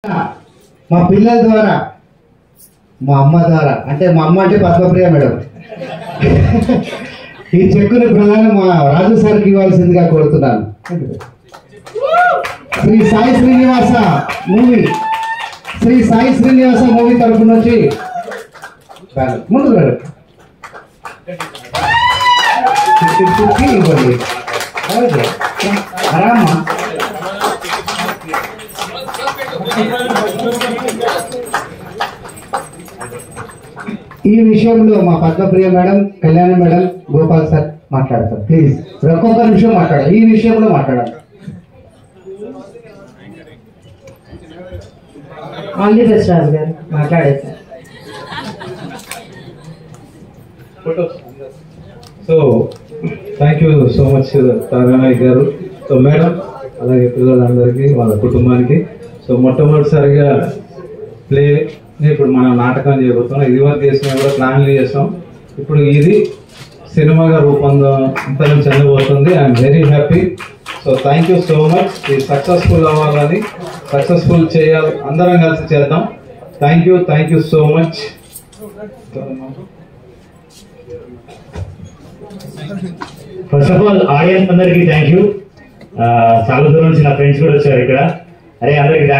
మా పిల్లల ద్వారా మా అమ్మ ద్వారా అంటే మా అమ్మ అంటే పద్మప్రియ మేడం ఈ చెక్కుని ప్రధానం మా రాజు సార్కి ఇవ్వాల్సిందిగా కోరుతున్నాను శ్రీ సాయి శ్రీనివాస మూవీ శ్రీ సాయి శ్రీనివాస మూవీ తరపు నుంచి ముందుకు రండి. చుట్టూ చుట్టి ఇవ్వండి ఓకే. రామ్మా ఈ విషయంలో మా Padmapriya madam Kalyana madam Gopal sir మాట్లాడతారు ప్లీజ్ ఒక్కొక్క నిమిషం మాట్లాడాలి ఈ విషయంలో మాట్లాడాలి all the best Raju garu మాట్లాడేశారు so thank you so much Taranayak garu so madam అలాగే పిల్లలందరికీ వాళ్ళ కుటుంబానికి సో మొట్టమొదటిసారిగా ప్లే ఇప్పుడు మనం నాటకం చేయబోతున్నాం ఇది వరకు చేసిన కూడా ప్లాన్లు చేస్తాం ఇప్పుడు ఇది సినిమాగా రూపొందం చెందబోతుంది I'm very happy so thank you so much ఇది సక్సెస్ఫుల్ అవ్వాలని సక్సెస్ఫుల్ చేయాలి అందరం కలిసి చేద్దాం thank you thank you so much first of all audience అందరికీ థ్యాంక్ యూ చాలా దూరం నుంచి నా ఫ్రెండ్స్ కూడా వచ్చారు ఇక్కడ అరే అందరికి